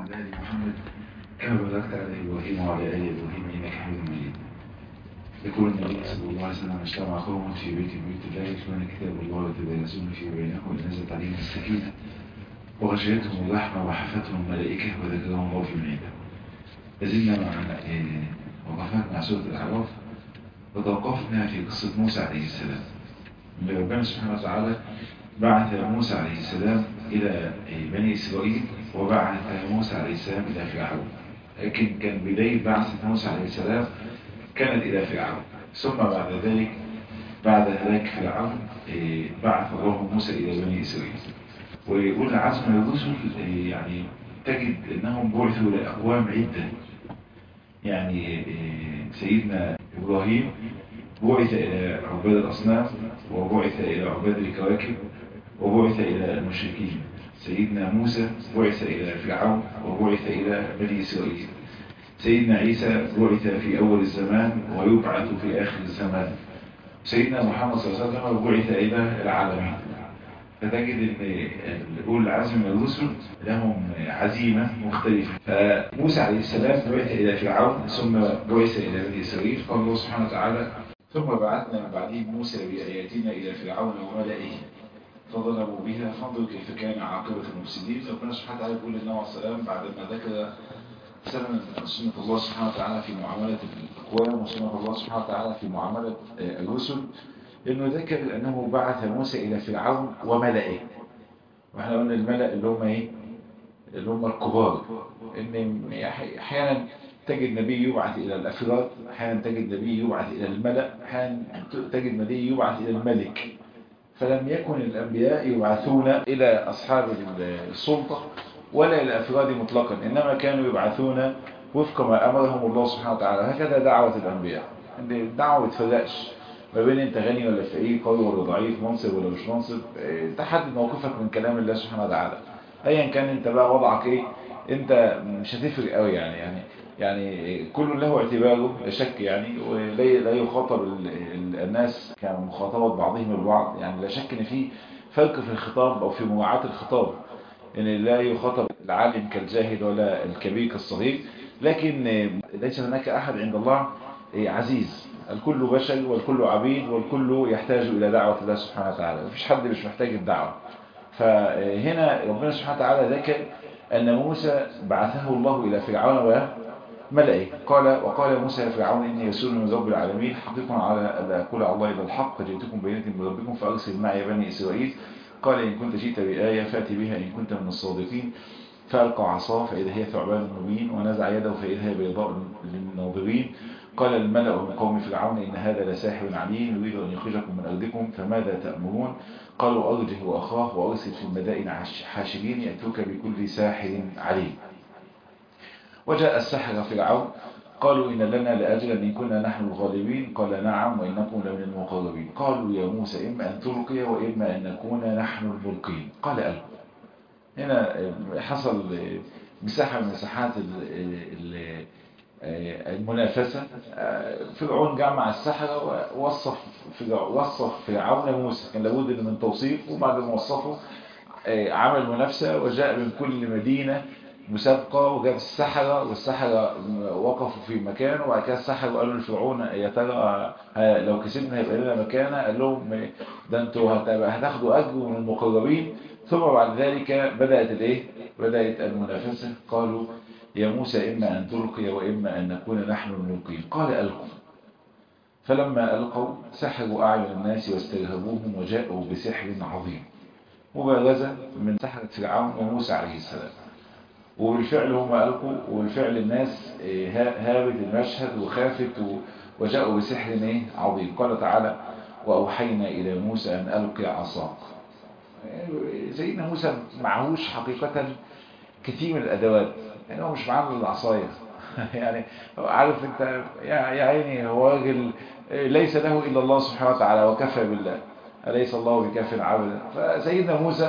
وعلى آل محمد كما باركت على إبراهيم وعلى آل إبراهيم إنك حميد مجيد يقول النبي صلى الله عليه وسلم اجتمع قوم في بيت من بيوت الله يتلون كتاب الله ويتدارسون في بينهم ونزلت عليهم السكينة وغشيتهم الرحمة وحفتهم الملائكة وذكرهم الله في من عنده لازلنا مع وقفات مع سورة الأعراف وتوقفنا في قصة موسى عليه السلام اللي ربنا سبحانه وتعالى بعث موسى عليه السلام إلى بني إسرائيل وبعث موسى عليه السلام إلى فرعون لكن كان بداية بعثة موسى عليه السلام كانت إلى فرعون ثم بعد ذلك بعد ذلك فرعون بعث الله موسى إلى بني إسرائيل ويقول عزم الرسل يعني تجد أنهم بعثوا لأقوام عدة يعني سيدنا إبراهيم بعث إلى عباد الأصنام وبعث إلى عباد الكواكب وبعث إلى المشركين سيدنا موسى بعث إلى فرعون وبعث إلى بني إسرائيل سيدنا عيسى بعث في أول الزمان ويبعث في آخر الزمان سيدنا محمد صلى الله عليه وسلم بعث إلى العالمين فتجد ان اولي العزم من الرسل لهم عزيمة مختلفة فموسى عليه السلام بعث الى فرعون ثم بعث الى بني اسرائيل قال الله سبحانه وتعالى ثم بعثنا من بعدهم موسى بآياتنا الى فرعون وملئه فظلموا بها فانظر كيف كان عاقبة المفسدين ربنا سبحانه وتعالى يقول للنبي عليه السلام بعد ما ذكر سنة سنة الله سبحانه وتعالى في معاملة الأقوام وسنة الله سبحانه وتعالى في معاملة الرسل انه ذكر انه بعث موسى الى فرعون وملئه واحنا قلنا الملأ اللي هم ايه اللي هم الكبار ان احيانا تجد نبي يبعث الى الافراد احيانا تجد نبي يبعث الى الملأ احيانا تجد نبي يبعث الى الملك فلم يكن الانبياء يبعثون الى اصحاب السلطة ولا الى الافراد مطلقا انما كانوا يبعثون وفق ما امرهم الله سبحانه وتعالى هكذا دعوة الانبياء ان الدعوة ما تفرقش ما بين انت غني ولا فقير قوي ولا ضعيف منصب ولا مش منصب تحدد موقفك من كلام الله سبحانه وتعالى ايا كان انت بقى وضعك ايه انت مش هتفرق قوي يعني يعني يعني كل له اعتباره لا شك يعني ولا لا يخاطب الناس كمخاطبة بعضهم البعض يعني لا شك ان في فرق في الخطاب او في مراعاة الخطاب ان لا يخاطب العالم كالجاهل ولا الكبير كالصغير لكن ليس هناك احد عند الله عزيز الكل بشر والكل عبيد والكل يحتاج إلى دعوة الله سبحانه وتعالى مفيش حد مش محتاج الدعوة فهنا ربنا سبحانه وتعالى ذكر أن موسى بعثه الله إلى فرعون وملئه قال وقال موسى يا فرعون إني رسول من رب العالمين حقيقا على أن أقول على الله إلى الحق جئتكم بينة من ربكم فأرسل معي بني إسرائيل قال إن كنت جئت بآية فأتي بها إن كنت من الصادقين فألقى عصاه فإذا هي ثعبان مبين ونزع يده فإذا هي بيضاء للناظرين قال الملأ من قوم فرعون إن هذا لساحر عليم يريد أن يخرجكم من أرضكم فماذا تأمرون قالوا أرجه وأخاه وأرسل في المدائن حاشرين يأتوك بكل ساحر عليم وجاء السحر فرعون قالوا إن لنا لأجلا إن كنا نحن الغالبين قال نعم وإنكم لمن المقربين قالوا يا موسى إما أن تلقي وإما أن نكون نحن الملقين قال ألقوا هنا حصل مساحة من مساحات المنافسة فرعون جمع السحرة ووصف وصف فرعون موسى كان لابد من توصيف وبعد ما وصفه عمل منافسة وجاء من كل مدينة مسابقة وجاب السحرة والسحرة وقفوا في مكان وبعد كده السحرة قالوا لفرعون يا ترى لو كسبنا هيبقى لنا مكانة قال لهم ده انتوا هتاخدوا أجر من المقربين ثم بعد ذلك بدأت الايه بدأت المنافسة قالوا يا موسى إما أن تلقي وإما أن نكون نحن الملقين قال ألقوا فلما ألقوا سحروا أعين الناس واسترهبوهم وجاءوا بسحر عظيم مبارزة من سحرة فرعون وموسى عليه السلام وبالفعل هم ألقوا وبالفعل الناس هابت المشهد وخافت وجاءوا بسحر عظيم قال تعالى وأوحينا إلى موسى أن ألقي عصاك سيدنا موسى معهوش حقيقة كثير من الأدوات يعني هو مش معاه العصاية يعني عارف انت يا عيني هو راجل ليس له إلا الله سبحانه وتعالى وكفى بالله أليس الله بكاف عبدا فسيدنا موسى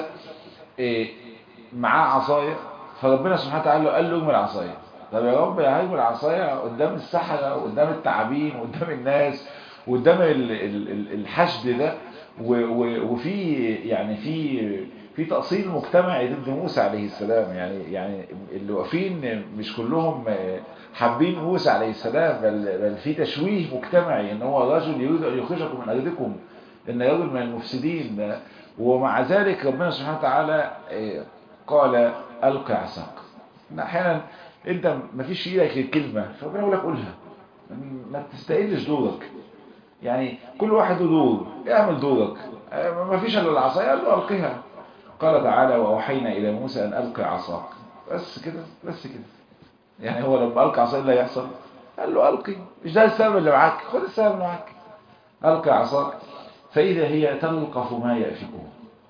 معاه عصاية فربنا سبحانه وتعالى قال له ارمي العصاية طب يا رب يا هرمي العصاية قدام السحرة وقدام التعابين وقدام الناس وقدام الحشد ده وفي يعني في في تأصيل مجتمعي ضد موسى عليه السلام يعني يعني اللي واقفين مش كلهم حابين موسى عليه السلام بل, بل في تشويه مجتمعي ان هو رجل يريد ان يخرجكم من ارضكم ان رجل من المفسدين ومع ذلك ربنا سبحانه وتعالى قال القي عصاك احيانا انت ما فيش في ايدك الكلمه فربنا يقول لك قولها ما تستقلش دورك يعني كل واحد له دور اعمل دورك ما فيش الا العصا قال له القيها قال تعالى واوحينا الى موسى ان القي عصاك بس كده بس كده يعني هو لما القى عصا ايه اللي هيحصل قال له القي مش ده السبب اللي معاك خد السبب اللي معاك القي عصاك فاذا هي تلقف ما يافكون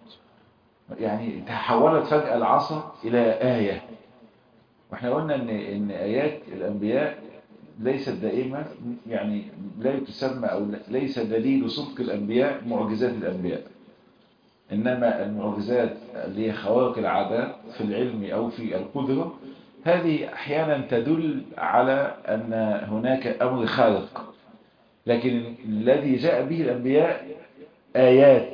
يعني تحولت فجاه العصا الى ايه واحنا قلنا ان ان ايات الانبياء ليست دائما يعني لا تسمى او ليس دليل صدق الانبياء معجزات الانبياء انما المعجزات اللي هي خوارق العادات في العلم او في القدرة هذه احيانا تدل على ان هناك امر خارق لكن الذي جاء به الانبياء ايات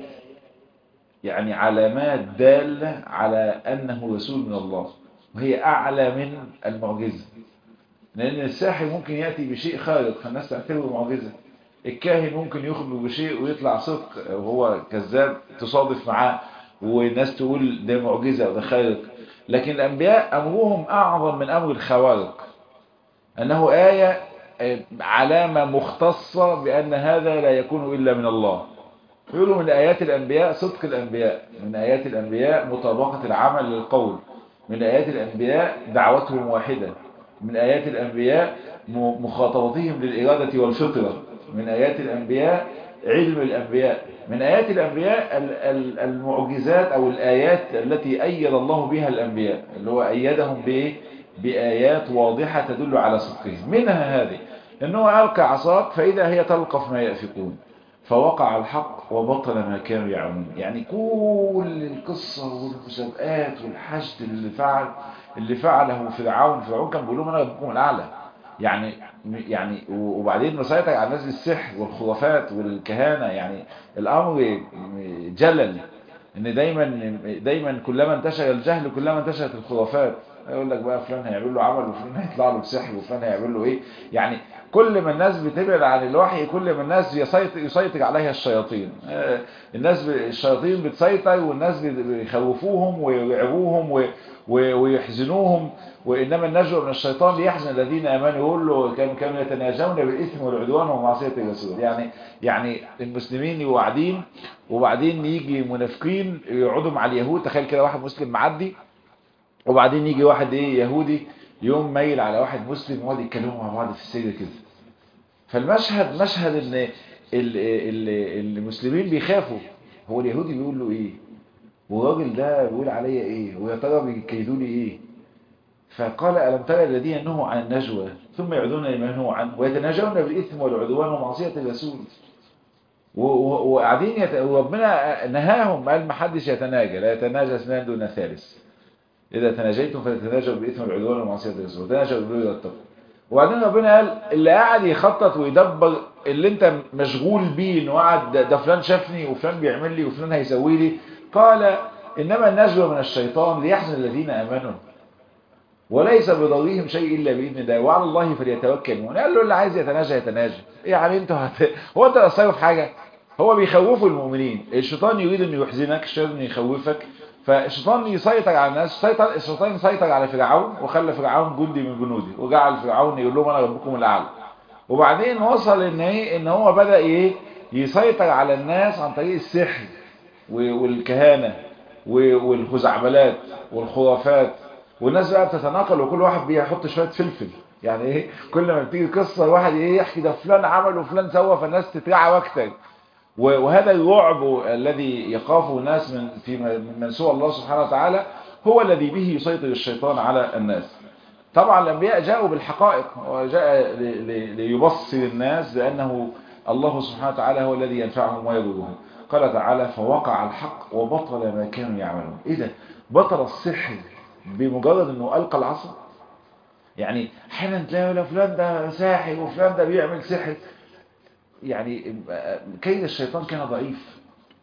يعني علامات دالة على انه رسول من الله وهي اعلى من المعجزة لان الساحر ممكن يأتي بشيء خارق فالناس تعتبره معجزة الكاهن ممكن يخبر بشيء ويطلع صدق وهو كذاب تصادف معاه والناس تقول ده معجزة وده خارق لكن الأنبياء أمرهم أعظم من أمر الخوارق أنه آية علامة مختصة بأن هذا لا يكون إلا من الله يقولوا من آيات الأنبياء صدق الأنبياء من آيات الأنبياء مطابقة العمل للقول من آيات الأنبياء دعوتهم واحدة من آيات الأنبياء مخاطبتهم للإرادة والفطرة من آيات الأنبياء علم الأنبياء من آيات الأنبياء المعجزات أو الآيات التي أيد الله بها الأنبياء اللي هو أيدهم بآيات واضحة تدل على صدقهم منها هذه أنه ألقى عصاك فإذا هي تلقف ما يأفكون فوقع الحق وبطل ما كانوا يعملون يعني كل القصة والمسابقات والحشد اللي فعل اللي فعله فرعون فرعون كان بيقول لهم أنا ربكم الأعلى يعني يعني وبعدين مسيطر على الناس بالسحر والخرافات والكهانة يعني الأمر جلل ان دايما دايما كلما انتشر الجهل كلما انتشرت الخرافات يقول لك بقى فلان هيعمل له عمل وفلان هيطلع له بسحر وفلان هيعمل له ايه يعني كل ما الناس بتبعد عن الوحي كل ما الناس يسيطر, يسيطر عليها الشياطين الناس الشياطين بتسيطر والناس بيخوفوهم ويرعبوهم ويحزنوهم وإنما النجوى من الشيطان ليحزن الذين آمنوا يقول له كانوا كانوا يتناجون بالإثم والعدوان ومعصية الرسول يعني يعني المسلمين يوعدين وبعدين يجي منافقين يقعدوا مع اليهود تخيل كده واحد مسلم معدي وبعدين يجي واحد ايه يهودي يوم ميل على واحد مسلم ويقعد يتكلموا مع بعض في السر كده فالمشهد مشهد ان ال ال المسلمين بيخافوا هو اليهودي بيقول له ايه والراجل ده بيقول عليا ايه ويا ترى بيكيدوا لي ايه فقال ألم ترى الذين نهوا عن النجوى ثم يعودون لما نهوا عنه ويتناجون بالإثم والعدوان ومعصية الرسول وقاعدين يت... وربنا نهاهم قال ما حدش يتناجى لا يتناجى اثنان دون ثالث إذا تناجيتم فلتناجوا بالإثم والعدوان ومعصية الرسول وتناجوا بالبر والتقوى وبعدين ربنا قال اللي قاعد يخطط ويدبر اللي انت مشغول بيه انه قاعد ده فلان شافني وفلان بيعمل لي وفلان هيسوي لي قال انما النجوى من الشيطان ليحزن الذين امنوا وليس بضرهم شيء الا باذن الله وعلى الله فليتوكل المؤمنون قال له اللي عايز يتناجى يتناجى يعني انتوا هت... هو انت اثروا في حاجه هو بيخوفوا المؤمنين الشيطان يريد انه يحزنك الشيطان انه يخوفك فالشيطان يسيطر على الناس سيطر الشيطان يسيطر على فرعون وخلى فرعون جندي من جنودي وجعل فرعون يقول لهم انا ربكم الاعلى وبعدين وصل ان ايه ان هو بدا ايه يسيطر على الناس عن طريق السحر والكهانه والخزعبلات والخرافات والناس بقى بتتناقل وكل واحد بيحط شويه فلفل يعني ايه كل ما بتيجي قصه الواحد ايه يحكي ده فلان عمل وفلان سوى فالناس تترعب اكتر وهذا الرعب الذي يخافه الناس من في من سوى الله سبحانه وتعالى هو الذي به يسيطر الشيطان على الناس طبعا الانبياء جاءوا بالحقائق وجاء ليبصر الناس بانه الله سبحانه وتعالى هو الذي ينفعهم ويضرهم قال تعالى فوقع الحق وبطل ما كانوا يعملون ايه ده بطل السحر بمجرد انه القى العصا يعني احيانا تلاقي فلان ده ساحر وفلان ده بيعمل سحر يعني كيد الشيطان كان ضعيف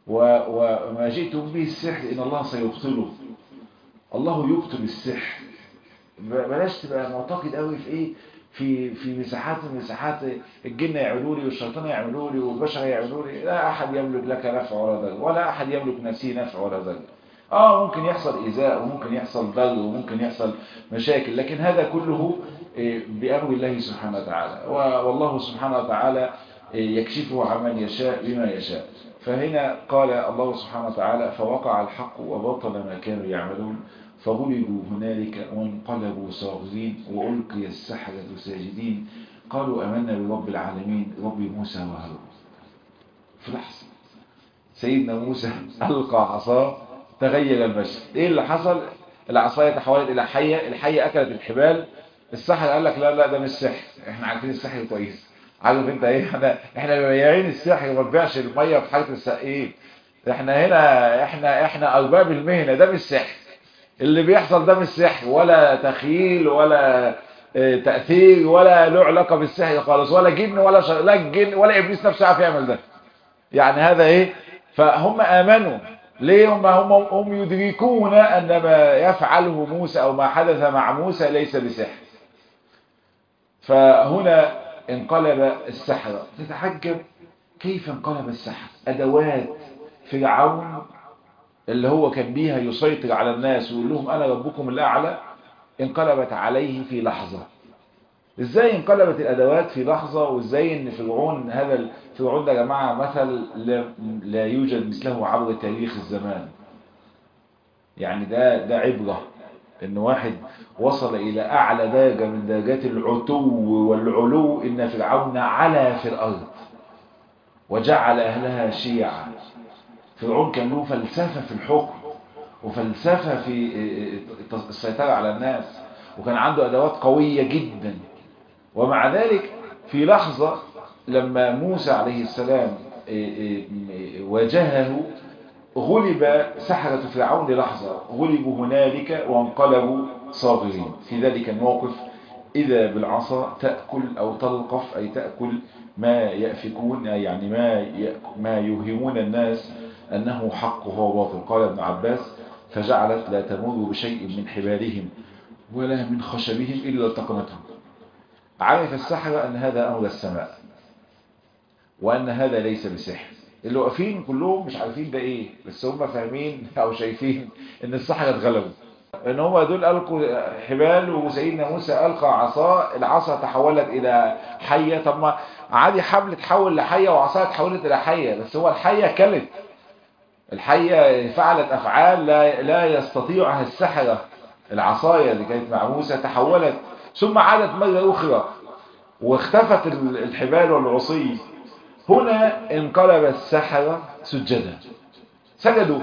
وما جئتم به السحر إن الله سيبطله الله يبطل السحر بلاش تبقى معتقد قوي في ايه في في مساحات من مساحات الجن يعملوا لي والشيطان يعملوا لي والبشر يعملوا لي لا احد يملك لك نفع ولا ضر ولا احد يملك نفسه نفع ولا ضر اه ممكن يحصل ايذاء وممكن يحصل ضر وممكن يحصل مشاكل لكن هذا كله بامر الله سبحانه وتعالى والله سبحانه وتعالى يكشفه عمن يشاء بما يشاء فهنا قال الله سبحانه وتعالى فوقع الحق وبطل ما كانوا يعملون فغلبوا هنالك وانقلبوا صاغرين وألقي السحرة ساجدين قالوا أمنا برب العالمين رب موسى وهارون في لحظة سيدنا موسى ألقى عصاه تغير المشهد إيه اللي حصل العصاية تحولت إلى حية الحية أكلت الحبال السحر قال لك لا لا ده مش سحر احنا عارفين السحر كويس عارف انت ايه احنا احنا بياعين السحر وما بنبيعش الميه في حاله السقيين احنا هنا احنا احنا ارباب المهنه ده مش سحر اللي بيحصل ده مش سحر ولا تخيل ولا تأثير ولا له علاقة بالسحر خالص ولا جن ولا ش... لا الجن ولا إبليس نفسه عارف يعمل ده يعني هذا إيه فهم آمنوا ليه هم هم هم يدركون أن ما يفعله موسى أو ما حدث مع موسى ليس بسحر فهنا انقلب السحرة تتحجب كيف انقلب السحر أدوات فرعون اللي هو كان بيها يسيطر على الناس ويقول لهم أنا ربكم الأعلى انقلبت عليه في لحظة ازاي انقلبت الأدوات في لحظة وازاي ان فرعون هذا فرعون ده يا جماعة مثل لا يوجد مثله عبر تاريخ الزمان يعني ده ده عبرة ان واحد وصل الى اعلى درجة من درجات العتو والعلو ان فرعون علا في الارض وجعل اهلها شيعا فرعون كان له فلسفة في الحكم وفلسفة في السيطرة على الناس وكان عنده أدوات قوية جدا ومع ذلك في لحظة لما موسى عليه السلام واجهه غلب سحرة فرعون للحظة غلبوا هنالك وانقلبوا صاغرين في ذلك الموقف إذا بالعصا تأكل أو تلقف أي تأكل ما يأفكون يعني ما ما يوهمون الناس أنه حق وهو باطل قال ابن عباس فجعلت لا تمر بشيء من حبالهم ولا من خشبهم إلا التقمتهم عرف السحرة أن هذا أمر السماء وأن هذا ليس بسحر اللي واقفين كلهم مش عارفين ده ايه بس هم فاهمين او شايفين ان السحرة اتغلبوا ان هم دول القوا حبال وسيدنا موسى القى عصا العصا تحولت الى حية طب ما عادي حبل تحول لحية وعصا تحولت الى حية بس هو الحية كلت الحية فعلت افعال لا, لا يستطيعها السحرة العصاية اللي كانت مع موسى تحولت ثم عادت مرة اخرى واختفت الحبال والعصي هنا انقلب السحرة سجدا سجدوا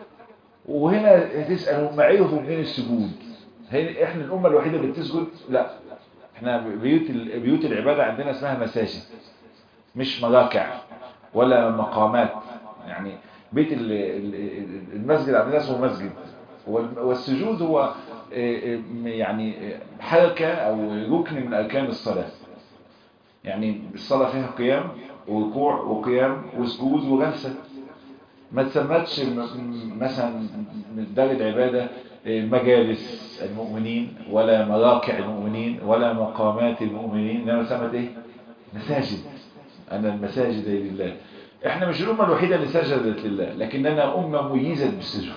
وهنا تسألوا معيهم من السجود احنا الأمة الوحيدة اللي بتسجد لا احنا بيوت بيوت العبادة عندنا اسمها مساجد مش مراكع ولا مقامات يعني بيت المسجد عندنا اسمه مسجد والسجود هو يعني حركة أو ركن من أركان الصلاة يعني الصلاة فيها قيام وركوع وقيام وسجود وجلسة ما تسمتش مثلا من دار العبادة مجالس المؤمنين ولا مراكع المؤمنين ولا مقامات المؤمنين انما سمت ايه مساجد انا المساجد لله احنا مش الامه الوحيده اللي سجدت لله لكننا امه ميزت بالسجود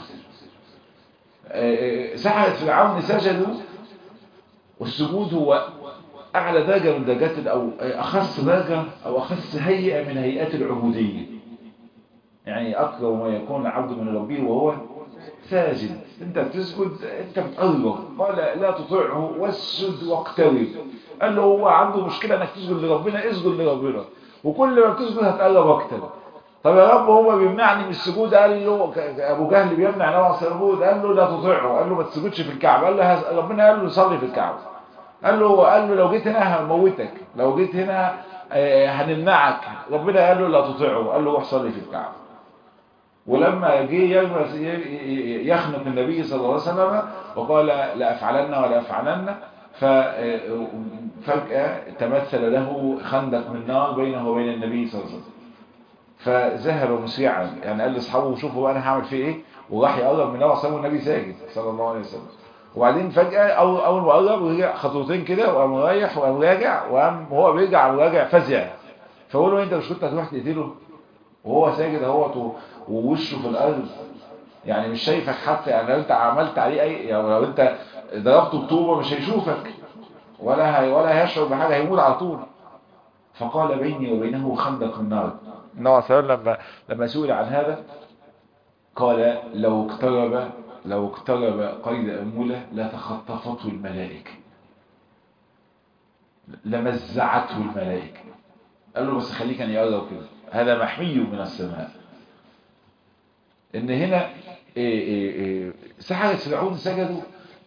سحرة فرعون سجدوا والسجود هو أعلى درجة من درجات أو أخص درجة أو أخص هيئة من هيئات العبودية يعني أقرب ما يكون العبد من ربه وهو ساجد أنت بتسجد أنت بتقرب قال لا تطيعه واسجد واقترب قال له هو عنده مشكلة أنك تسجد لربنا اسجد لربنا وكل ما بتسجد هتقرب أكتر طب يا رب هو بيمنعني من السجود قال له ابو جهل بيمنع نوع السجود قال له لا تطيعه قال له ما تسجدش في الكعبه قال له ربنا قال له صلي في الكعبه قال له قال له لو جيت هنا هموتك لو جيت هنا هنمنعك ربنا قال له لا تطيعه قال له روح صلي في الكعبه ولما جه يخنق النبي صلى الله عليه وسلم وقال لا افعلن ولا افعلن ففجأة تمثل له خندق من نار بينه وبين النبي صلى الله عليه وسلم فذهب مسرعا يعني قال لاصحابه شوفوا بقى انا هعمل فيه ايه وراح يقرب من النبي صلى النبي ساجد صلى الله عليه وسلم وبعدين فجأة أول أول ما قرب رجع خطوتين كده وقام رايح وقام راجع وقام وهو بيرجع وراجع فزع فقول له انت مش كنت هتروح تقتله وهو ساجد اهوت ووشه في الارض يعني مش شايفك حتى يعني لو انت عملت عليه اي يعني لو انت ضربته بطوبه مش هيشوفك ولا هي ولا هيشعر بحاجه هيموت على طول فقال بيني وبينه خندق النار النبي صلى الله عليه وسلم لما لما سئل عن هذا قال لو اقترب لو اقترب قيد أمولة لتخطفته الملائكة لمزعته الملائكة قال له بس خليك أن يقرب كده هذا محمي من السماء ان هنا إيه إيه إيه سحرة فرعون سجدوا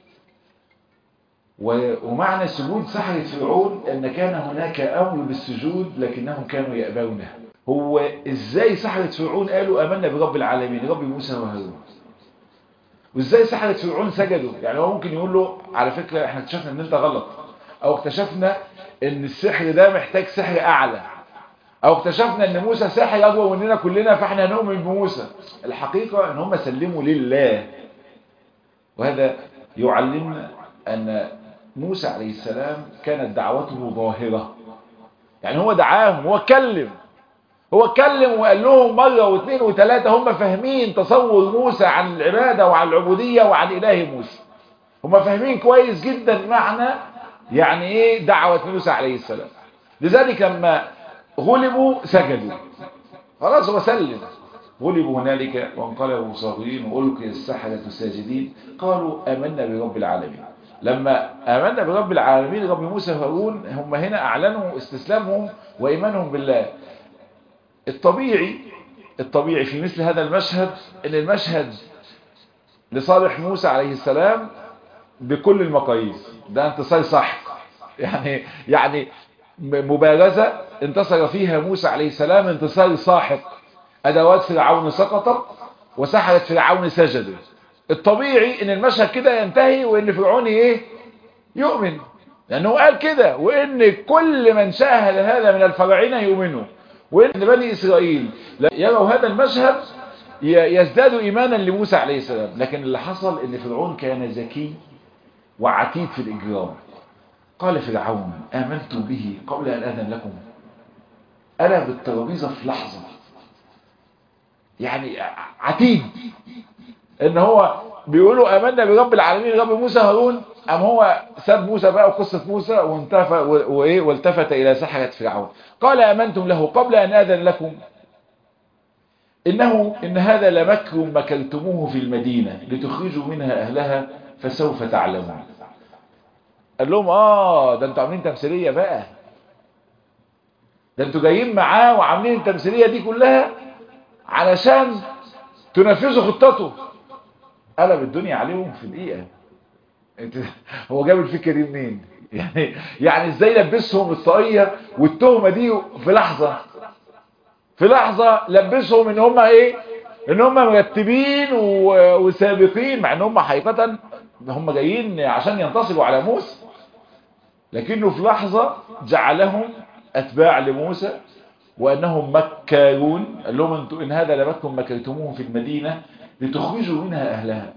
ومعنى سجود سحرة فرعون ان كان هناك امر بالسجود لكنهم كانوا يأبونه هو ازاي سحرة فرعون قالوا امنا برب العالمين رب موسى وهارون وازاي سحرة فرعون سجدوا يعني هو ممكن يقول له على فكرة احنا اكتشفنا ان انت غلط او اكتشفنا ان السحر ده محتاج سحر اعلى او اكتشفنا ان موسى ساحر اقوى مننا كلنا فاحنا هنؤمن بموسى الحقيقة ان هم سلموا لله وهذا يعلمنا ان موسى عليه السلام كانت دعوته ظاهرة يعني هو دعاهم هو اتكلم هو اتكلم وقال لهم مرة واثنين وثلاثة هم فاهمين تصور موسى عن العبادة وعن العبودية وعن إله موسى هم فاهمين كويس جدا معنى يعني ايه دعوة موسى عليه السلام لذلك لما غلبوا سجدوا خلاص هو سلم غلبوا هنالك وانقلبوا صاغرين وألقي السحرة ساجدين قالوا آمنا برب العالمين لما آمنا برب العالمين رب موسى وهارون هم هنا أعلنوا استسلامهم وإيمانهم بالله الطبيعي الطبيعي في مثل هذا المشهد ان المشهد لصالح موسى عليه السلام بكل المقاييس ده انتصار سحق يعني يعني مبارزة انتصر فيها موسى عليه السلام انتصار ساحق ادوات فرعون سقطت وسحرة فرعون سجدوا الطبيعي ان المشهد كده ينتهي وان فرعون ايه يؤمن لانه قال كده وان كل من شاهد هذا من الفراعنه يؤمنوا وان بني اسرائيل يروا هذا المشهد يزدادوا ايمانا لموسى عليه السلام لكن اللي حصل ان فرعون كان ذكي وعتيد في الاجرام قال فرعون امنت به قبل ان اذن لكم قلب الترابيزه في لحظه يعني عتيد ان هو بيقولوا امنا برب العالمين رب موسى هارون ام هو ساب موسى بقى وقصة موسى وانتفى وايه والتفت الى سحرة فرعون قال امنتم له قبل ان اذن لكم انه ان هذا لمكر مكرتموه في المدينة لتخرجوا منها اهلها فسوف تعلمون قال لهم اه ده انتوا عاملين تمثيلية بقى ده انتوا جايين معاه وعاملين التمثيلية دي كلها علشان تنفذوا خطته قلب الدنيا عليهم في دقيقة انت هو جاب الفكرة دي منين يعني يعني ازاي لبسهم الطاقية والتهمة دي في لحظة في لحظة لبسهم ان هم ايه ان هم مرتبين وسابقين مع ان هم حقيقة هم جايين عشان ينتصروا على موسى لكنه في لحظة جعلهم اتباع لموسى وانهم مكارون قال لهم انتوا ان هذا لمكم مكرتموه في المدينة لتخرجوا منها اهلها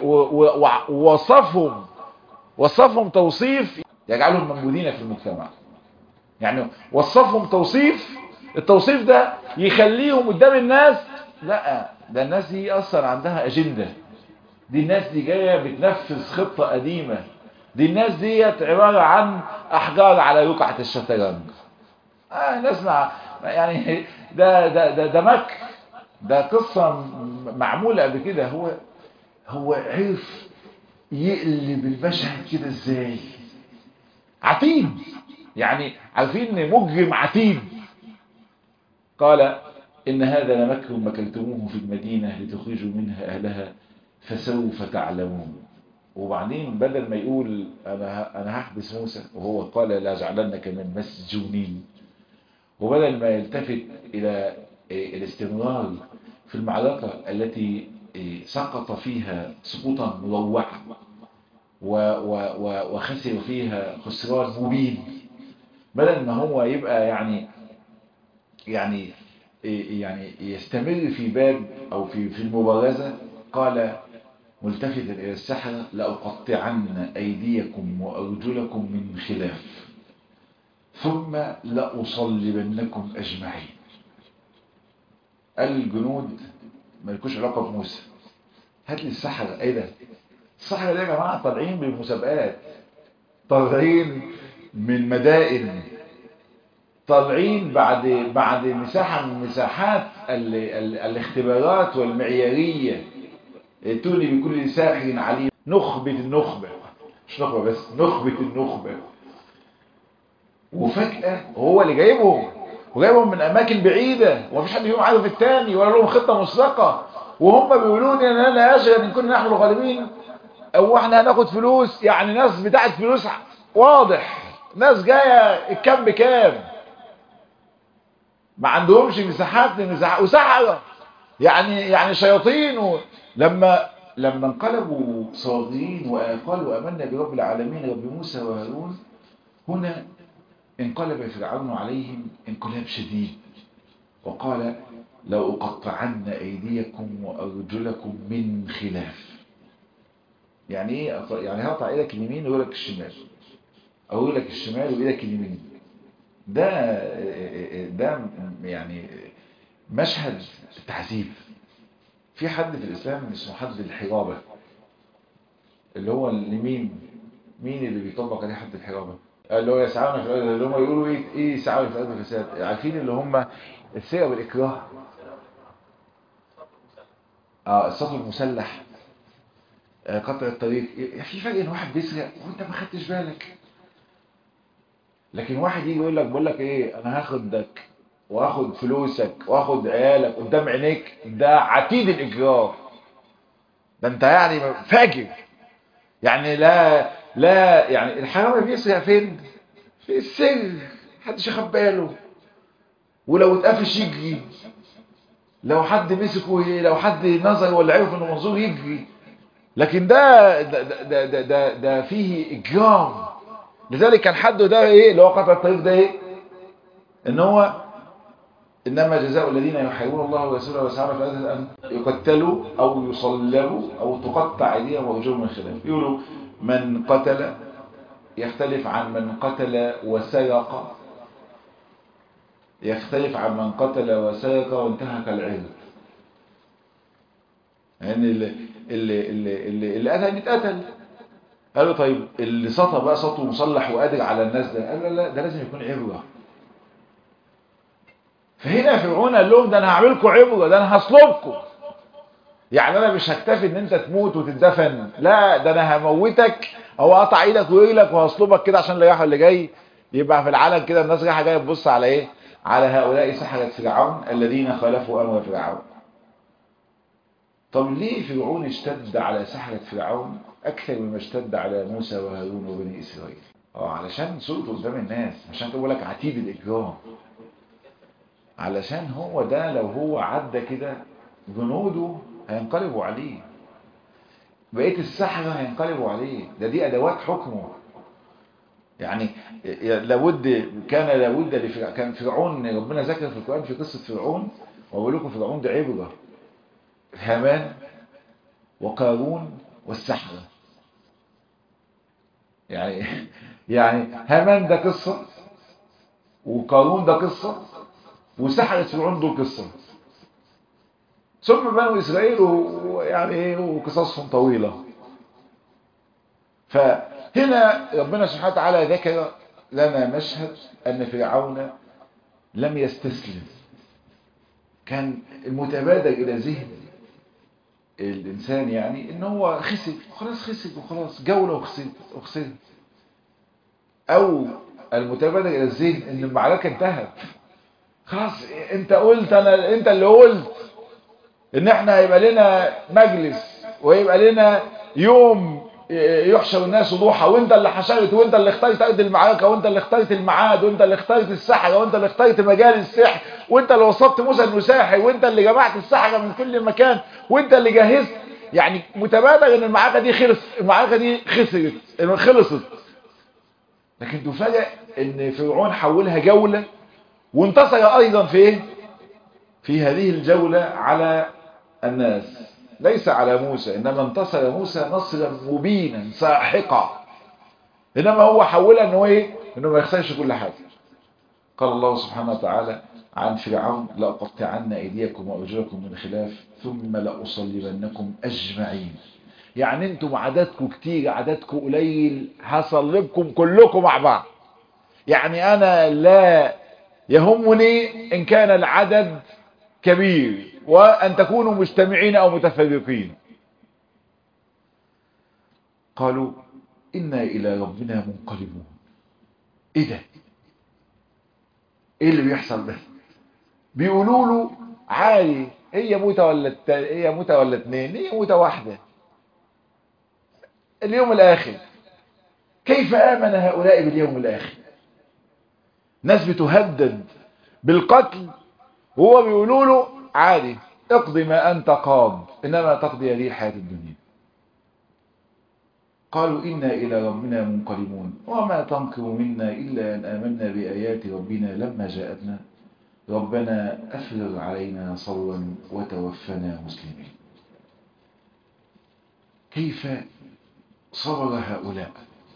ووصفهم وصفهم توصيف يجعلهم موجودين في المجتمع يعني وصفهم توصيف التوصيف ده يخليهم قدام الناس لا ده الناس دي اصلا عندها اجندة دي الناس دي جاية بتنفذ خطة قديمة دي الناس دي عبارة عن احجار على رقعة الشطرنج آه نسمع يعني ده ده ده, ده مكر ده قصة معمولة قبل كده هو هو عرف يقلب المشهد كده ازاي عتيد يعني عارفين مجرم عتيد قال إن هذا لمكر مكرتموه في المدينة لتخرجوا منها أهلها فسوف تعلمون وبعدين بدل ما يقول أنا, أنا هحبس موسى وهو قال لا جعلنك من مسجونين وبدل ما يلتفت إلى الاستمرار في المعركة التي سقط فيها سقوطا مروعا وخسر فيها خسران مبين بدل ما هو يبقى يعني يعني يعني يستمر في باب أو في في المبارزة قال ملتفتا إلى السحرة لأقطعن أيديكم وأرجلكم من خلاف ثم لأصلبنكم أجمعين الجنود ما لكوش علاقة بموسى هات لي السحرة ايه ده السحرة ده يا جماعة طالعين بالمسابقات طالعين من مدائن طالعين بعد بعد مساحة من مساحات ال ال الاختبارات والمعيارية ائتوني بكل ساحر عليم نخبة النخبة مش نخبة بس نخبة النخبة وفجأة هو اللي جايبهم وجايبهم من أماكن بعيدة ومفيش حد فيهم عارف التاني ولا لهم خطة مسبقة وهم بيقولون ان انا اشهد ان كنا نحن الغالبين او احنا هناخد فلوس يعني ناس بتاعت فلوس واضح ناس جاية الكام بكام ما عندهمش مساحات لمساحات وسحرة يعني يعني شياطين و... لما لما انقلبوا صاغرين وقالوا امنا برب العالمين رب موسى وهارون هنا انقلب فرعون عليهم انقلاب شديد وقال لو أقطعن أيديكم وأرجلكم من خلاف يعني ايه يعني هقطع ايدك اليمين ويقول لك الشمال او يقول لك الشمال وايدك اليمين ده ده يعني مشهد تعذيب في حد في الاسلام اسمه حد الحرابة اللي هو اليمين مين اللي بيطبق عليه حد الحرابة اللي هو يسعون في الارض اللي هم يقولوا ايه ايه يسعون في الارض الفساد عارفين اللي هم السيره بالاكراه اه الصف المسلح آه قطع الطريق في فرق ان واحد بيسرق وانت ما خدتش بالك لكن واحد يجي يقول لك بقول لك ايه انا هاخدك واخد فلوسك واخد عيالك قدام عينيك ده عتيد الاجرام ده انت يعني فاجر يعني لا لا يعني الحرامي بيسرق فين في السر محدش ياخد باله ولو اتقفش يجري لو حد مسكه لو حد نظر ولا عرف انه منظور يجري لكن ده ده ده ده, ده, ده فيه اجرام لذلك كان حد ده ايه اللي هو قطع الطريق ده ايه ان هو انما جزاء الذين يحاربون الله ورسوله ويسعون في الارض ان يقتلوا او يصلبوا او تقطع ايديهم وارجلهم من خلاف يقولوا من قتل يختلف عن من قتل وسرق يختلف عن من قتل وسرق وانتهك العرض يعني اللي اللي اللي اللي, اللي قتل يتقتل قالوا طيب اللي سطى بقى سطو مصلح وقادر على الناس ده قالوا لا ده لازم يكون عبره فهنا فرعون قال لهم ده انا هعملكم عبره ده انا هصلبكم يعني انا مش هكتفي ان انت تموت وتدفن لا ده انا هموتك او اقطع ايدك ورجلك وهصلبك كده عشان اللي رايح اللي جاي يبقى في العالم كده الناس رايحه جايه تبص على ايه على هؤلاء سحرة فرعون الذين خالفوا امر فرعون طب ليه فرعون اشتد على سحرة فرعون اكثر مما اشتد على موسى وهارون وبني اسرائيل اه علشان صورته قدام الناس عشان كده بقول لك عتيد الاجرام علشان هو ده لو هو عدى كده جنوده هينقلبوا عليه بقية السحرة هينقلبوا عليه ده دي أدوات حكمه يعني لابد كان لابد لفرع كان فرعون ربنا ذكر في القرآن في قصة فرعون وأقول لكم فرعون ده عبرة هامان وقارون والسحرة يعني يعني هامان ده قصة وقارون ده قصة وسحرة فرعون دول قصة ثم بنو إسرائيل ويعني ايه وقصصهم طويلة فهنا ربنا سبحانه وتعالى ذكر لنا مشهد أن فرعون لم يستسلم كان المتبادر إلى ذهن الإنسان يعني إن هو خسر خلاص خسر وخلاص جولة وخسر وخسر أو المتبادر إلى الذهن إن المعركة انتهت خلاص انت قلت انا انت اللي قلت ان احنا هيبقى لنا مجلس ويبقى لنا يوم يحشر الناس ضحى وانت اللي حشرت وانت اللي اخترت ارض المعركه وانت اللي اخترت الميعاد وانت اللي اخترت السحره وانت اللي اخترت مجال السحر وانت اللي وصفت موسى انه ساحر وانت اللي جمعت السحره من كل مكان وانت اللي جهزت يعني متبادر ان المعركه دي خلص المعركه دي خسرت خلصت لكن تفاجئ ان فرعون حولها جوله وانتصر ايضا في ايه في هذه الجولة على الناس ليس على موسى إنما انتصر موسى نصرا مبينا ساحقا إنما هو حولها أنه إيه أنه ما يخسرش كل حاجة قال الله سبحانه وتعالى عن فرعون لأقطعن أيديكم وأرجلكم من خلاف ثم لأصلبنكم أجمعين يعني انتم عددكم كتير عددكم قليل هصلبكم كلكم مع بعض يعني أنا لا يهمني إن كان العدد كبير وأن تكونوا مجتمعين أو متفرقين قالوا إنا إلى ربنا منقلبون إيه ده إيه اللي بيحصل ده بيقولوا له عالي هي موتة ولا الت... هي موتة ولا اتنين هي موتة واحدة اليوم الآخر كيف آمن هؤلاء باليوم الآخر ناس بتهدد بالقتل وهو بيقولوا له عادي اقضي ما أنت قاض إنما تقضي هذه الحياة الدنيا قالوا إنا إلى ربنا منقلبون وما تنقم منا إلا أن آمنا بآيات ربنا لما جاءتنا ربنا أفرغ علينا صبرا وتوفنا مسلمين كيف صبر هؤلاء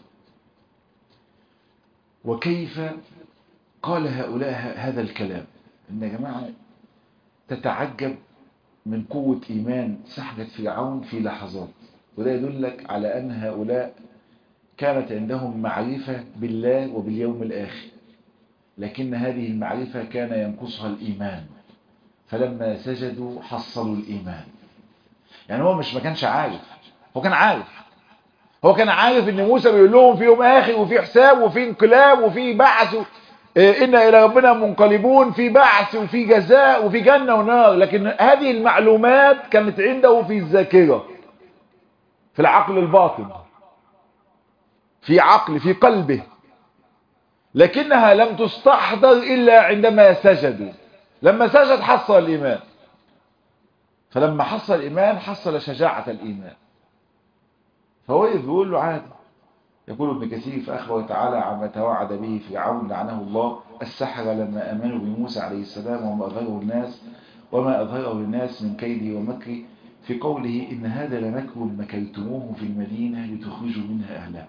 وكيف قال هؤلاء هذا الكلام إن يا جماعة تتعجب من قوة إيمان سحبة فرعون في لحظات وده يدلك على أن هؤلاء كانت عندهم معرفة بالله وباليوم الآخر لكن هذه المعرفة كان ينقصها الإيمان فلما سجدوا حصلوا الإيمان يعني هو مش ما كانش عارف هو كان عارف هو كان عارف ان موسى بيقول لهم في يوم آخر وفي حساب وفي انقلاب وفي بعث إنا إلى ربنا منقلبون في بعث وفي جزاء وفي جنة ونار لكن هذه المعلومات كانت عنده في الذاكرة في العقل الباطن في عقل في قلبه لكنها لم تستحضر إلا عندما سجدوا لما سجد حصل الإيمان فلما حصل الإيمان حصل شجاعة الإيمان فهو يقول له عادي يقول ابن كثير فأخبر تعالى عما توعد به فرعون لعنه الله السحر لما أمنوا بموسى عليه السلام وما أظهره الناس وما أظهره الناس من كيده ومكره في قوله إن هذا لمكر مكرتموه في المدينة لتخرجوا منها أهلها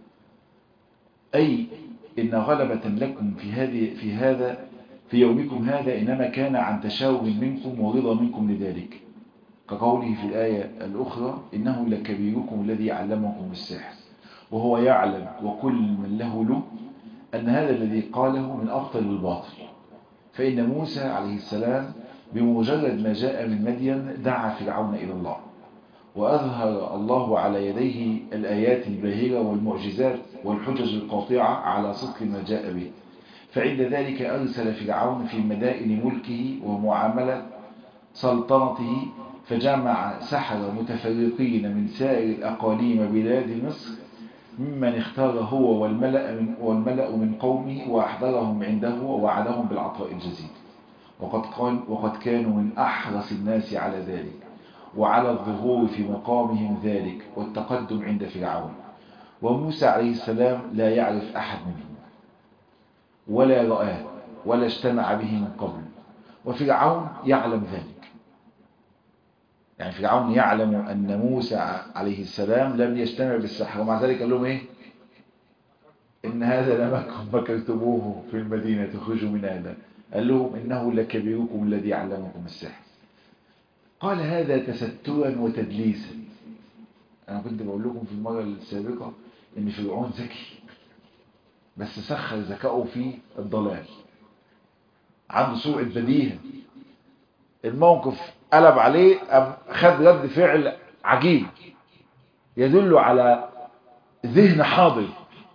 أي إن غلبة لكم في هذه في هذا في يومكم هذا إنما كان عن تشاور منكم ورضا منكم لذلك كقوله في الآية الأخرى إنه لكبيركم الذي علمكم السحر وهو يعلم وكل من له له أن هذا الذي قاله من أبطل الباطل فإن موسى عليه السلام بمجرد ما جاء من مدين دعا فرعون إلى الله وأظهر الله على يديه الآيات الباهرة والمعجزات والحجج القاطعة على صدق ما جاء به فعند ذلك أرسل فرعون في مدائن ملكه ومعاملة سلطنته فجمع سحر متفرقين من سائر الأقاليم بلاد مصر ممن اختار هو والملأ من, والملأ من قومه وأحضرهم عنده ووعدهم بالعطاء الجزيل وقد, قال وقد كانوا من أحرص الناس على ذلك وعلى الظهور في مقامهم ذلك والتقدم عند فرعون وموسى عليه السلام لا يعرف أحد منهم ولا رآه ولا اجتمع به من قبل وفرعون يعلم ذلك يعني فرعون يعلم أن موسى عليه السلام لم يجتمع بالسحر ومع ذلك قال لهم إيه إن هذا لمكم مكرتموه في المدينة تخرجوا من هذا قال لهم إنه لكبيركم الذي علمكم السحر قال هذا تسترا وتدليسا أنا كنت بقول لكم في المرة السابقة إن فرعون ذكي بس سخر ذكاؤه في الضلال عنده سرعة بديهة الموقف قلب عليه خد رد فعل عجيب يدل على ذهن حاضر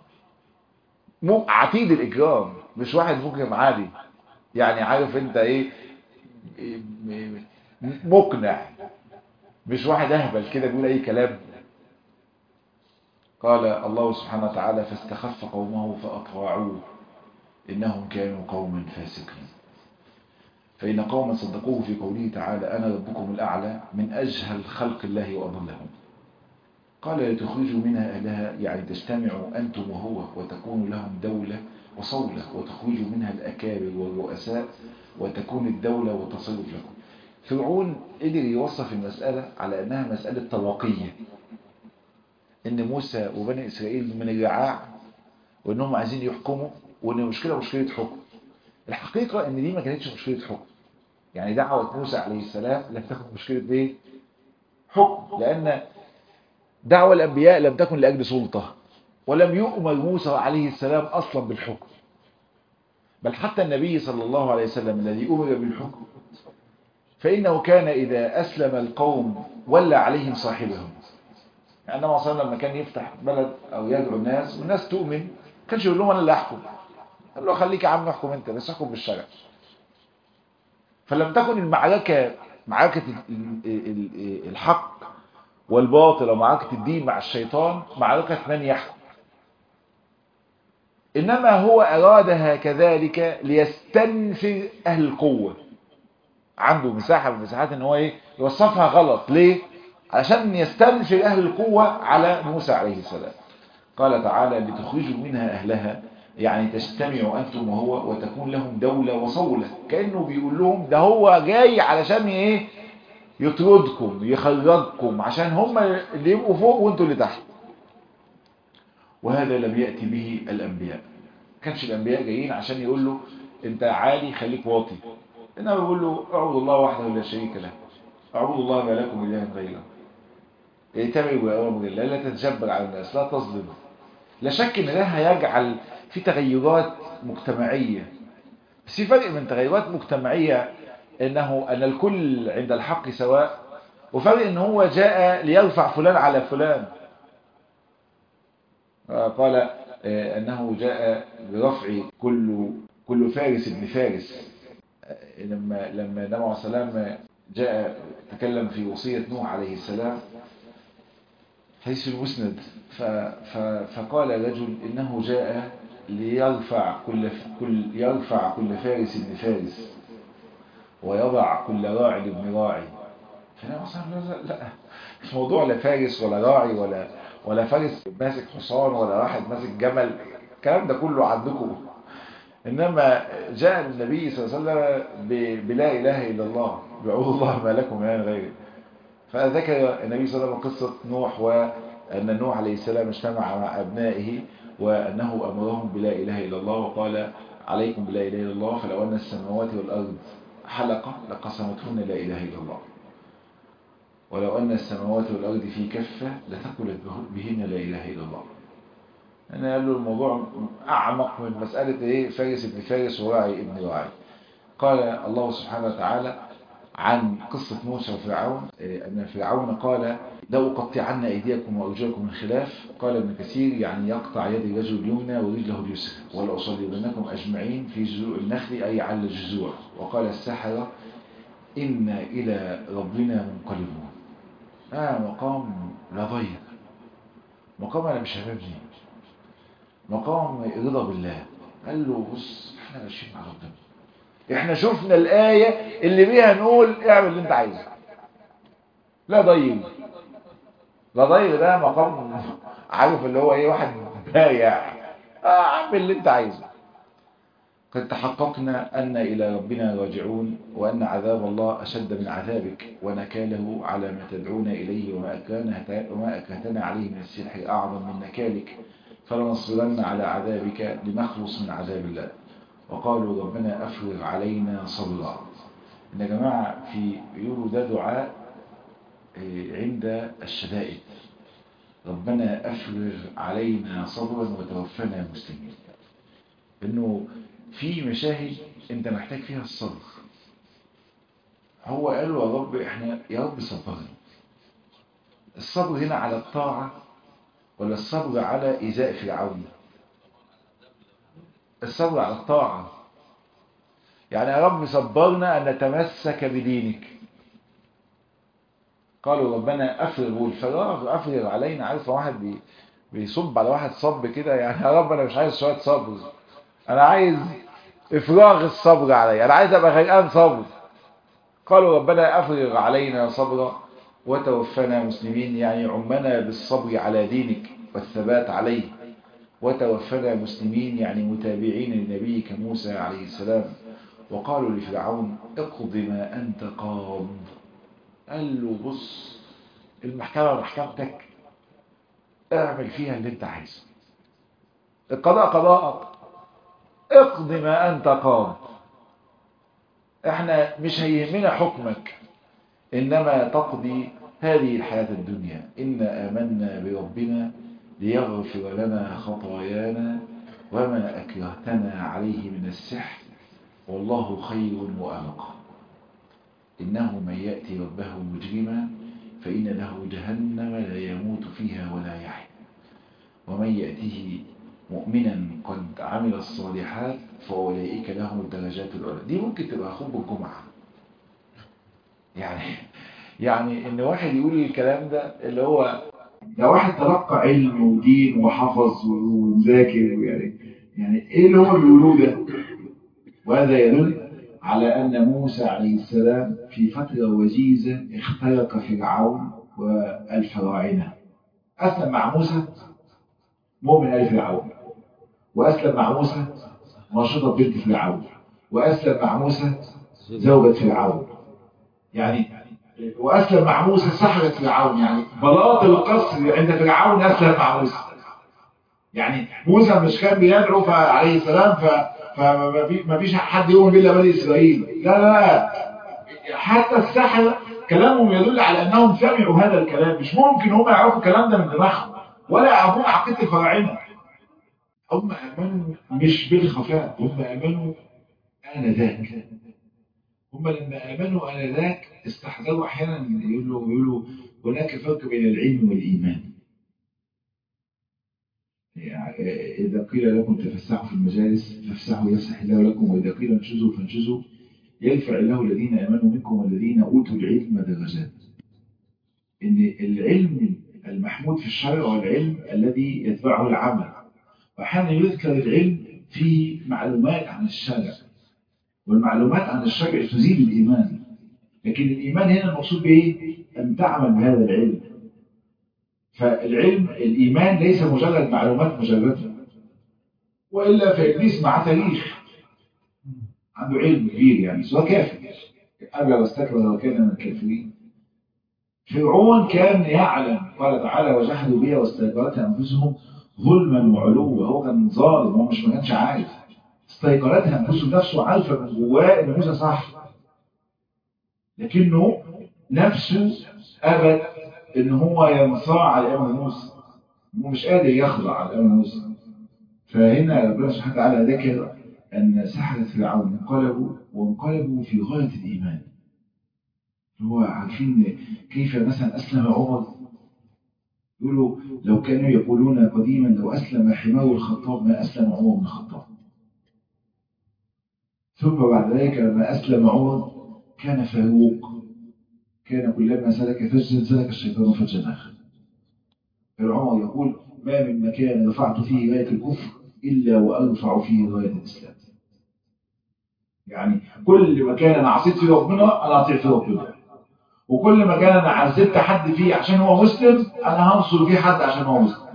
عتيد الإجرام مش واحد مجرم عادي يعني عارف انت ايه مقنع مش واحد اهبل كده بيقول اي كلام قال الله سبحانه وتعالى فاستخف قومه فأطاعوه إنهم كانوا قوما فاسقين فإن قوما صدقوه في قوله تعالى أنا ربكم الأعلى من أجهل خلق الله وأضلهم قال لتخرجوا منها أهلها يعني تجتمعوا أنتم وهو وتكون لهم دولة وصولة وتخرجوا منها الأكابر والرؤساء وتكون الدولة والتصرف لكم فرعون قدر يوصف المسألة على أنها مسألة طبقية إن موسى وبني إسرائيل من الرعاع وإنهم عايزين يحكموا وإن المشكلة مشكلة حكم الحقيقة إن دي ما كانتش مشكلة حكم يعني دعوة موسى عليه السلام لم تكن مشكلة إيه؟ حكم لأن دعوة الأنبياء لم تكن لأجل سلطة ولم يؤمر موسى عليه السلام أصلا بالحكم بل حتى النبي صلى الله عليه وسلم الذي أمر بالحكم فإنه كان إذا أسلم القوم ولى عليهم صاحبهم يعني النبي صلى الله عليه وسلم لما كان يفتح بلد أو يدعو الناس والناس تؤمن كانش يقول لهم أنا اللي أحكم قال له خليك يا عم احكم أنت بس احكم بالشرع فلم تكن المعركة معركة الحق والباطل ومعركة الدين مع الشيطان معركة من يحكم إنما هو أرادها كذلك ليستنفر أهل القوة عنده مساحة من مساحات ان هو ايه يوصفها غلط ليه عشان يستنفر اهل القوة على موسى عليه السلام قال تعالى لتخرجوا منها اهلها يعني تجتمعوا انتم وهو وتكون لهم دولة وصولة كأنه بيقول لهم ده هو جاي علشان ايه يطردكم يخرجكم عشان هم اللي يبقوا فوق وانتوا اللي تحت وهذا لم يأتي به الانبياء كانش الانبياء جايين عشان يقول له انت عالي خليك واطي انما بيقول له اعبد الله وحده لا شريك له اعبد الله ما لكم اله غيره ائتمروا بأوامر الله لا تتجبر على الناس لا تظلم لا شك ان ده هيجعل في تغيرات مجتمعية بس في فرق من تغيرات مجتمعية انه ان الكل عند الحق سواء وفرق ان هو جاء ليرفع فلان على فلان قال انه جاء برفع كل كل فارس ابن فارس لما لما النبي عليه السلام جاء تكلم في وصية نوح عليه السلام حديث المسند فقال رجل إنه جاء ليرفع كل كل يرفع كل فارس ابن فارس ويضع كل راع ابن راعي فالنبي صلى الله عليه وسلم لا مش موضوع لا فارس ولا راعي ولا ولا فارس ماسك حصان ولا واحد ماسك جمل الكلام ده كله عندكم إنما جاء النبي صلى الله عليه وسلم بلا إله إلا الله بعوض الله ما لكم من غيره فذكر النبي صلى الله عليه وسلم قصة نوح وأن نوح عليه السلام اجتمع مع أبنائه وأنه أمرهم بلا إله إلا الله وقال عليكم بلا إله إلا الله فلو أن السماوات والأرض حلقة لقسمتهن لا إله إلا الله ولو أن السماوات والأرض في كفة لثقلت بهن لا إله إلا الله أنا قال له الموضوع أعمق من مسألة إيه فارس ابن فارس وراعي ابن راعي قال الله سبحانه وتعالى عن قصة موسى وفرعون أن فرعون قال لو قطعن أيديكم وأرجلكم من خلاف قال ابن كثير يعني يقطع يد الرجل اليمنى ورجله اليسرى ولأصلبنكم أجمعين في جذوع النخل أي على الجذوع وقال السحرة إنا إلى ربنا منقلبون آه مقام لا ضيق مقام أنا مش هبني مقام رضا بالله قال له بص احنا ماشيين مع ربنا احنا شفنا الآية اللي بيها نقول اعمل اللي انت عايزه لا ضيق لا ضيق ده مقام عارف اللي هو ايه واحد بايع اه اعمل اللي انت عايزه قد تحققنا أن إلى ربنا راجعون وأن عذاب الله أشد من عذابك ونكاله على ما تدعون إليه وما أكرهتنا عليه من السحر أعظم من نكالك فلنصبرن على عذابك لنخلص من عذاب الله وقالوا ربنا أفرغ علينا صبرا إن يا جماعة في يقولوا ده دعاء عند الشدائد ربنا أفرغ علينا صبرا وتوفنا مسلمين إنه في مشاهد أنت محتاج فيها الصبر هو قال يا رب إحنا يا رب صبرنا الصبر هنا على الطاعة ولا الصبر على إيذاء فرعون الصبر على الطاعة يعني يا رب صبرنا أن نتمسك بدينك قالوا ربنا أفرغ والفراغ أفرغ علينا عارف واحد بي بيصب على واحد صب كده يعني يا رب أنا مش عايز شوية صبر أنا عايز إفراغ الصبر علي أنا عايز أبقى غرقان صبر قالوا ربنا أفرغ علينا صبرا وتوفنا مسلمين يعني عمنا بالصبر على دينك والثبات عليه وتوفنا مسلمين يعني متابعين لنبيك موسى عليه السلام وقالوا لفرعون اقض ما أنت قاض قال له بص المحكمة محكمتك اعمل فيها اللي انت عايزه القضاء قضاءك اقض ما انت قاض احنا مش هيهمنا حكمك انما تقضي هذه الحياة الدنيا إنا آمنا بربنا ليغفر لنا خطايانا وما أكرهتنا عليه من السحر والله خير وأبقى إنه من يأتي ربه مجرما فإن له جهنم لا يموت فيها ولا يحيا ومن يأته مؤمنا قد عمل الصالحات فأولئك لهم الدرجات العلى دي ممكن تبقى خطبة الجمعة يعني يعني ان واحد يقول الكلام ده اللي هو ده واحد تلقى علم ودين وحفظ وذاكر يعني يعني ايه اللي هو بيقولوه ده وهذا يدل على ان موسى عليه السلام في فترة وجيزة اخترق فرعون والفراعنة اسلم مع موسى مؤمن آل فرعون واسلم مع موسى ناشطة بنت فرعون واسلم مع موسى زوجة فرعون يعني وأسلم مع موسى سحرة فرعون يعني بلاط القصر عند فرعون أسلم مع موسى يعني موسى مش كان بيدعو عليه السلام ف... فما فيش حد يؤمن بالله بني إسرائيل لا لا حتى السحرة كلامهم يدل على أنهم سمعوا هذا الكلام مش ممكن هم يعرفوا الكلام ده من دماغهم ولا يعرفون عقيدة الفراعنة هم آمنوا مش بالخفاء هم آمنوا آنذاك هم لما آمنوا آنذاك استحضروا أحيانا يقولوا, يقولوا هناك فرق بين العلم والإيمان يعني إذا قيل لكم تفسحوا في المجالس فافسحوا يفسح الله لكم وإذا قيل انشزوا فانشزوا يرفع الله الذين آمنوا منكم والذين أوتوا العلم درجات إن العلم المحمود في الشرع هو العلم الذي يتبعه العمل وأحيانا يذكر العلم في معلومات عن الشرع والمعلومات عن الشرع تزيد الإيمان لكن الإيمان هنا المقصود بإيه؟ أن تعمل بهذا العلم فالعلم الإيمان ليس مجرد معلومات مجردة وإلا فإبليس مع تاريخ عنده علم كبير يعني سواء كافر أبى واستكبر وكان من الكافرين فرعون كان يعلم قال تعالى وجحدوا بها واستيقنتها أنفسهم ظلما وعلوا هو كان ظالم هو مش ما كانش عارف استيقنتها أنفسه نفسه عارفة من جواه إن موسى صح لكنه نفسه أبد إن هو ينصاع على أمر موسى هو مش قادر يخضع على أمر موسى فهنا ربنا سبحانه وتعالى ذكر أن سحرة فرعون انقلبوا وانقلبوا في غاية الإيمان هو عارفين كيف مثلا أسلم عمر يقولوا لو كانوا يقولون قديما لو أسلم حمار الخطاب ما أسلم عمر بن الخطاب ثم بعد ذلك لما أسلم عمر كان فاروق كان كلما سلك فجا سلك الشيطان فجا آخر عمر يقول ما من مكان رفعت فيه راية الكفر إلا وأرفع فيه راية الإسلام يعني كل مكان أنا عصيت فيه ربنا أنا أطيع فيه ربنا وكل مكان أنا عزلت حد فيه عشان هو مسلم أنا هنصر فيه حد عشان هو مسلم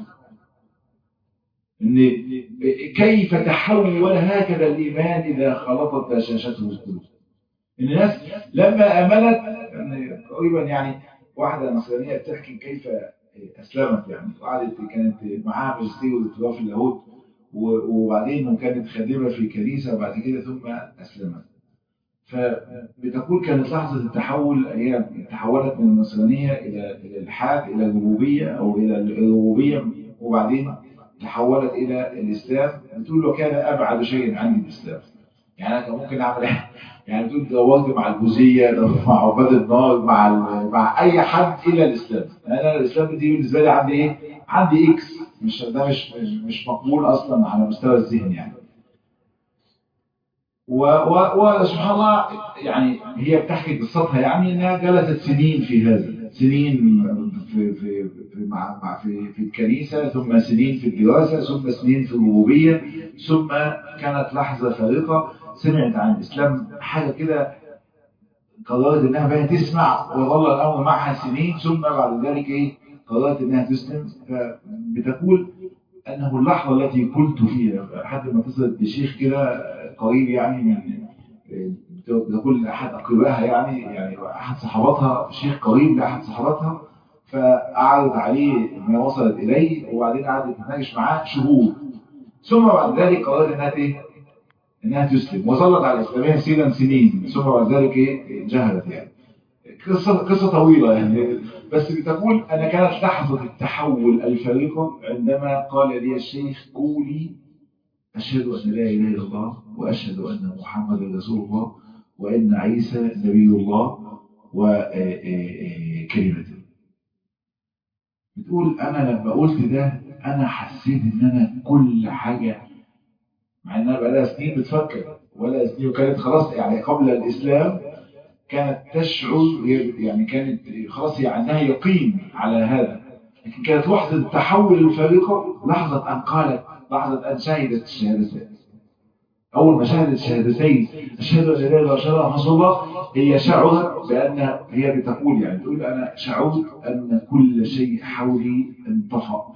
إن كيف تحول هكذا الإيمان إذا خلطت بشاشته القلوب الناس لما آمنت يعني تقريبا يعني واحدة نصرانية بتحكي كيف أسلمت يعني وقعدت كانت معاها ماجستير ودكتوراه في اللاهوت وبعدين كانت خادمة في كنيسة وبعد كده ثم أسلمت فبتقول كانت لحظة التحول هي تحولت من النصرانية إلى إلى الإلحاد إلى الربوبية أو إلى الربوبية وبعدين تحولت إلى الإسلام بتقول وكان أبعد شيء عني الإسلام يعني أنا كان ممكن أعمل يعني تقول دورت مع البوذية دورت مع عباد النار مع مع أي حد إلى الإسلام يعني أنا الإسلام دي بالنسبة لي عندي إيه؟ عندي إكس مش ده مش مش مقبول أصلا على مستوى الذهن يعني وسبحان الله يعني هي بتحكي قصتها يعني انها جلست سنين في هذا سنين في في في مع مع في في الكنيسه ثم سنين في الدراسه ثم سنين في الربوبيه ثم كانت لحظه فارقه سمعت عن الاسلام حاجه كده قررت انها بقى تسمع وظل الامر معها سنين ثم بعد ذلك ايه قررت انها تسلم فبتقول انه اللحظه التي قلت فيها لحد ما اتصلت بشيخ كده قريب يعني من بتقول احد اقربائها يعني يعني احد صحاباتها شيخ قريب لاحد صحاباتها فعرض عليه ما وصلت اليه وبعدين قعدت تتناقش معاه شهور ثم بعد ذلك قررت انها ايه؟ انها تسلم وظلت على الاسلاميه سيدا سنين ثم بعد ذلك ايه؟ جهلت يعني قصه قصه طويله يعني بس بتقول انا كانت لحظه التحول الفارقه عندما قال لي الشيخ قولي اشهد ان لا اله الا الله واشهد ان محمدا رسول الله وان عيسى نبي الله وكلمته بتقول انا لما قلت ده انا حسيت ان انا كل حاجه مع انها بقالها سنين بتفكر ولا سنين وكانت خلاص يعني قبل الاسلام كانت تشعر يعني كانت خلاص هي عندها يقين على هذا لكن كانت لحظة التحول الفارقة لحظة أن قالت لحظة أن شهدت الشهادتين أول ما شهدت الشهادتين أشهد أن لا إله إلا الله وأشهد أن رسول الله هي شعرت بأن هي بتقول يعني تقول أنا شعرت أن كل شيء حولي انطفأ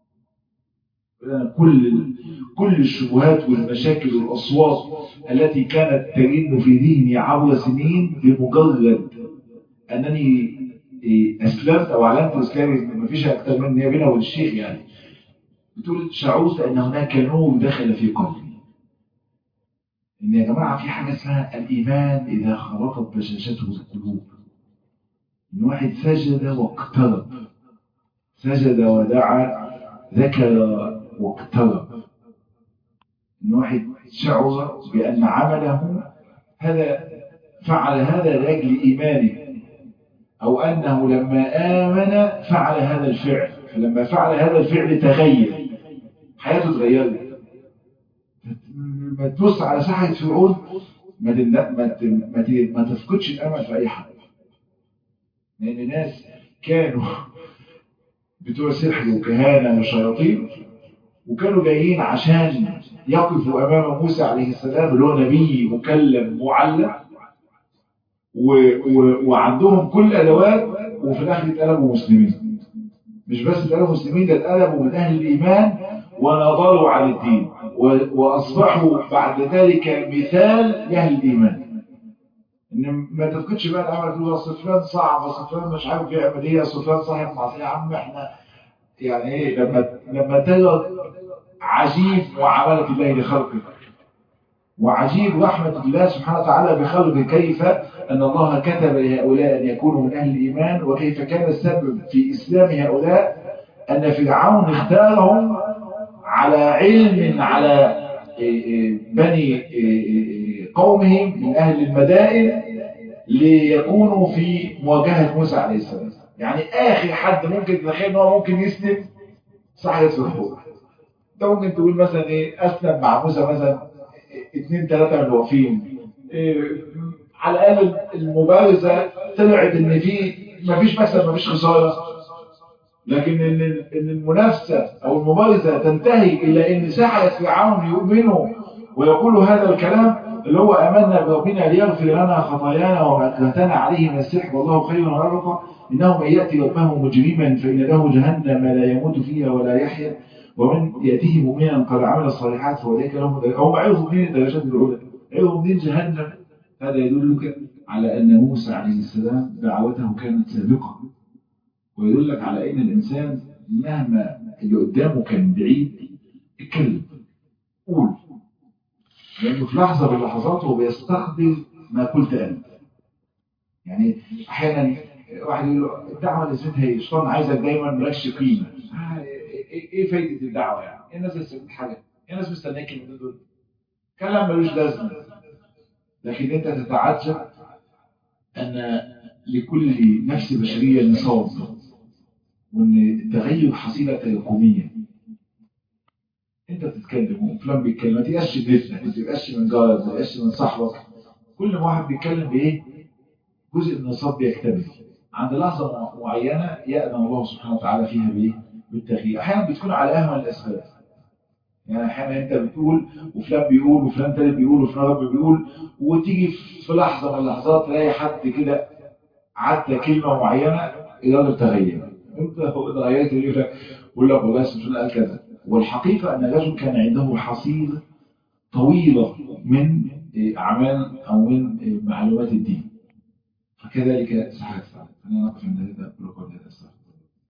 كل كل الشبهات والمشاكل والأصوات التي كانت ترن في ذهني عبر سنين بمجرد أنني أسلمت أو أعلنت إسلامي ما فيش أكثر من هي بينها والشيخ يعني بتقول شعرت أن هناك نور دخل في قلبي إن يا جماعة في حاجة اسمها الإيمان إذا خلطت بشاشته القلوب إن واحد سجد واقترب سجد ودعا ذكر واقترب إن واحد شعر بأن عمله هذا فعل هذا لأجل إيمانه أو أنه لما آمن فعل هذا الفعل فلما فعل هذا الفعل تغير حياته تغيرت ما تبص على ساحة فرعون ما ما ما تفقدش الأمل في أي حد لأن ناس كانوا بتوع سحر وكهانة وشياطين وكانوا جايين عشان يقفوا أمام موسى عليه السلام اللي هو نبي مكلم معلم و... و... وعندهم كل الأدوات وفي الآخر اتقلبوا مسلمين مش بس اتقلبوا مسلمين ده اتقلبوا من أهل الإيمان ونضلوا عن الدين و... وأصبحوا بعد ذلك مثال لأهل الإيمان إن ما تفقدش بقى الأمل تقول أصل فلان صعب أصل فلان مش عارف يعمل إيه أصل فلان صاحب معصية يا عم إحنا يعني إيه لما لما ترى عجيب معاملة الله لخلقه وعجيب رحمة الله سبحانه وتعالى بخلقه كيف أن الله كتب لهؤلاء أن يكونوا من أهل الإيمان وكيف كان السبب في إسلام هؤلاء أن فرعون اختارهم على علم على بني قومهم من أهل المدائن ليكونوا في مواجهة موسى عليه السلام يعني آخر حد ممكن تتخيل أنه ممكن يسلم صحيح الصحوة انت ممكن تقول مثلا ايه اسلم مع موسى مثلا اثنين ثلاثة من الواقفين إيه على الاقل المبارزة طلعت ان في مفيش مكسب مفيش خسارة لكن ان ان المنافسة او المبارزة تنتهي الى ان ساحة فرعون يؤمنوا ويقولوا هذا الكلام اللي هو امنا بربنا ليغفر لنا خطايانا وما اكرهتنا عليه من السحر والله خير ورزقا انه من ياتي ربه مجرما فان له جهنم لا يموت فيها ولا يحيا ومن يأتيه مؤمنا قد عمل الصالحات فأولئك لهم هم عرفوا منين الدرجات الأولى عرفوا منين جهنم هذا يدلك على أن موسى عليه السلام دعوته كانت سابقة ويدلك على أن الإنسان مهما اللي قدامه كان بعيد اتكلم قول لأنه في لحظة من اللحظات هو بيستخدم ما قلت أنت يعني أحيانا واحد يقول له الدعوة اللي اسمها ايه؟ الشيطان عايزك دايما مالكش قيمة ايه فايدة الدعوة يعني؟ ايه الناس اللي حاجة؟ ايه الناس مستنياك من دول؟ كلام ملوش لازمة لكن انت تتعجب ان لكل نفس بشرية نصاب وان التغير حصيلة تراكمية انت بتتكلم وفلان بيتكلم ما تبقاش بنتك ما تبقاش من جارك ما تبقاش من صاحبك كل ما واحد بيتكلم بايه؟ جزء من النصاب بيكتمل عند لحظة معينة يأذن الله سبحانه وتعالى فيها بايه؟ بالتغيير احيانا بتكون على اهون الاسباب يعني احيانا انت بتقول وفلان بيقول وفلان تالت بيقول وفلان رب بيقول وتيجي في لحظه من اللحظات تلاقي حد كده عدى كلمه معينه الراجل تغير انت اتغيرت يقول لك يقول لك والله سبحان قال كذا والحقيقه ان الرجل كان عنده حصيله طويله من أعمال أو من معلومات الدين فكذلك صحة الصلاة أنا نقف عند هذا أقول قولي هذا